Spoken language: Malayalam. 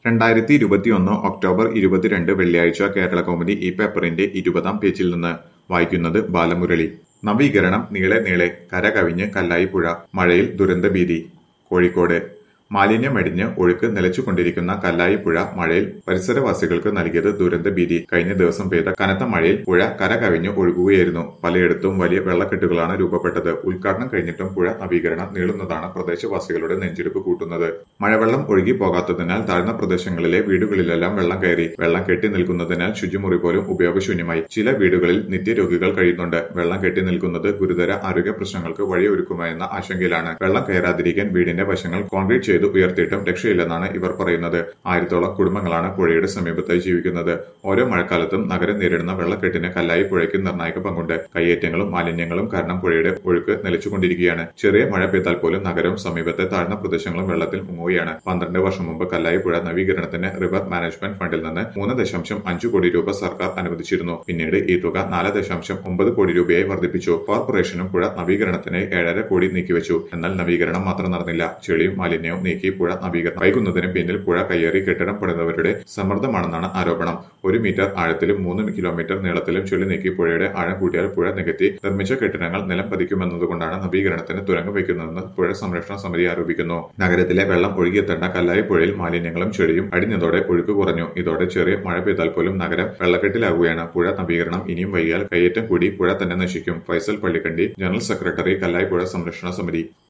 രണ്ടായിരത്തി ഇരുപത്തിയൊന്ന് ഒക്ടോബർ ഇരുപത്തിരണ്ട് വെള്ളിയാഴ്ച കേരള കൗമുദി ഈ പേപ്പറിന്റെ ഇരുപതാം പേജിൽ നിന്ന് വായിക്കുന്നത് ബാലമുരളി നവീകരണം നീളെ നീളെ കര കവിഞ്ഞ് കല്ലായി പുഴ മഴയിൽ ദുരന്തഭീതി കോഴിക്കോട് മാലിന്യമടിഞ്ഞ് ഒഴുക്ക് നിലച്ചുകൊണ്ടിരിക്കുന്ന കല്ലായി പുഴ മഴയിൽ പരിസരവാസികൾക്ക് നൽകിയത് ദുരന്തഭീതി കഴിഞ്ഞ ദിവസം പെയ്ത കനത്ത മഴയിൽ പുഴ കര കവിഞ്ഞ് ഒഴുകുകയായിരുന്നു പലയിടത്തും വലിയ വെള്ളക്കെട്ടുകളാണ് രൂപപ്പെട്ടത് ഉദ്ഘാടനം കഴിഞ്ഞിട്ടും പുഴ നവീകരണം നീളുന്നതാണ് പ്രദേശവാസികളുടെ നെഞ്ചിടിപ്പ് കൂട്ടുന്നത് മഴവെള്ളം ഒഴുകി പോകാത്തതിനാൽ താഴ്ന്ന പ്രദേശങ്ങളിലെ വീടുകളിലെല്ലാം വെള്ളം കയറി വെള്ളം കെട്ടി നിൽക്കുന്നതിനാൽ ശുചിമുറി പോലും ഉപയോഗശൂന്യമായി ചില വീടുകളിൽ നിത്യരോഗികൾ കഴിയുന്നുണ്ട് വെള്ളം കെട്ടി നിൽക്കുന്നത് ഗുരുതര ആരോഗ്യ പ്രശ്നങ്ങൾക്ക് വഴിയൊരുക്കുമെന്ന ആശങ്കയിലാണ് വെള്ളം കയറാതിരിക്കാൻ വീടിന്റെ വശങ്ങൾ കോൺക്രീറ്റ് ചെയ്ത് ഉയർത്തിയിട്ടും രക്ഷയില്ലെന്നാണ് ഇവർ പറയുന്നത് ആയിരത്തോളം കുടുംബങ്ങളാണ് പുഴയുടെ സമീപത്തായി ജീവിക്കുന്നത് ഓരോ മഴക്കാലത്തും നഗരം നേരിടുന്ന വെള്ളക്കെട്ടിന് കല്ലായി പുഴയ്ക്ക് നിർണായക പങ്കുണ്ട് കയ്യേറ്റങ്ങളും മാലിന്യങ്ങളും കാരണം പുഴയുടെ ഒഴുക്ക് നിലച്ചുകൊണ്ടിരിക്കുകയാണ് ചെറിയ മഴ പെയ്താൽ പോലും നഗരവും സമീപത്തെ താഴ്ന്ന പ്രദേശങ്ങളും വെള്ളത്തിൽ മുങ്ങുകയാണ് പന്ത്രണ്ട് വർഷം മുമ്പ് കല്ലായി പുഴ നവീകരണത്തിന് റിവർ മാനേജ്മെന്റ് ഫണ്ടിൽ നിന്ന് മൂന്ന് ദശാംശം അഞ്ചു കോടി രൂപ സർക്കാർ അനുവദിച്ചിരുന്നു പിന്നീട് ഈ തുക നാല് ദശാംശം ഒമ്പത് കോടി രൂപയായി വർദ്ധിപ്പിച്ചു കോർപ്പറേഷനും പുഴ നവീകരണത്തിന് ഏഴര കോടി നീക്കിവെച്ചു എന്നാൽ നവീകരണം മാത്രം നടന്നില്ല ചെളിയും മാലിന്യവും നീക്കി പുഴ നവീകരണം വൈകുന്നതിന് പിന്നിൽ പുഴ കയ്യേറി കെട്ടിടം പണിതവരുടെ സമ്മർദ്ദമാണെന്നാണ് ആരോപണം ഒരു മീറ്റർ ആഴത്തിലും മൂന്ന് കിലോമീറ്റർ നീളത്തിലും ചെളി നീക്കി പുഴയുടെ ആഴം കൂട്ടിയാൽ പുഴ നികത്തി നിർമ്മിച്ച കെട്ടിടങ്ങൾ നിലം പതിക്കുമെന്നതുകൊണ്ടാണ് നവീകരണത്തിന് തുരങ്കം വയ്ക്കുന്നതെന്ന് പുഴ സംരക്ഷണ സമിതി ആരോപിക്കുന്നു നഗരത്തിലെ വെള്ളം ഒഴുകിയെത്തേണ്ട കല്ലായി പുഴയിൽ മാലിന്യങ്ങളും ചെളിയും അടിഞ്ഞതോടെ ഒഴുക്ക് കുറഞ്ഞു ഇതോടെ ചെറിയ മഴ പെയ്താൽ പോലും നഗരം വെള്ളക്കെട്ടിലാകുകയാണ് പുഴ നവീകരണം ഇനിയും വൈകിയാൽ കയ്യേറ്റം കൂടി പുഴ തന്നെ നശിക്കും ഫൈസൽ പള്ളിക്കണ്ടി ജനറൽ സെക്രട്ടറി കല്ലായി പുഴ സംരക്ഷണ സമിതി